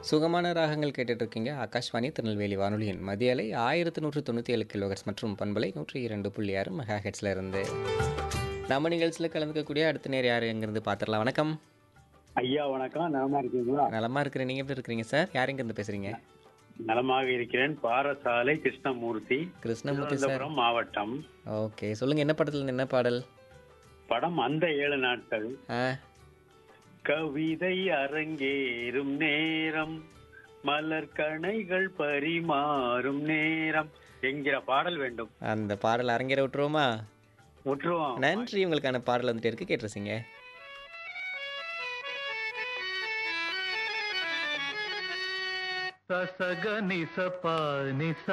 சுகமான ராகங்கள் கேட்டுட்டு இருக்கீங்க ஆகாஷ்வாணி திருநெல்வேலி வானொலியின் மதிய அலை ஆயிரத்து நூற்று தொண்ணூற்றி ஏழு கிலோஹெட்ஸ் மற்றும் பண்பலை நூற்றி இரண்டு புள்ளி ஆறு மெகா ஹெட்ஸில் இருந்து நம்ம நிகழ்ச்சியில் கலந்துக்கக்கூடிய அடுத்த நேர் யார் எங்கேருந்து பார்த்துடலாம் வணக்கம் ஐயா வணக்கம் நலமா இருக்கீங்களா நலமா இருக்கிறேன் நீங்கள் எப்படி இருக்கிறீங்க சார் யார் எங்கேருந்து பேசுகிறீங்க நலமாக இருக்கிறேன் பாரசாலை கிருஷ்ணமூர்த்தி கிருஷ்ணமூர்த்தி சார் திருவனந்தபுரம் மாவட்டம் ஓகே சொல்லுங்கள் என்ன படத்தில் என்ன பாடல் படம் அந்த ஏழு நாட்கள் ஆ கவிதை அரங்கேறும் நேரம் மலர் கணைகள் பரிமாறும் நேரம் என்கிற பாடல் வேண்டும் அந்த பாடல் அரங்கேற விட்டுருவோமா விட்டுருவோம் நன்றி உங்களுக்கான பாடல் வந்துட்டு இருக்கு கேட்டுருச்சிங்க ససగ నిస ప నిస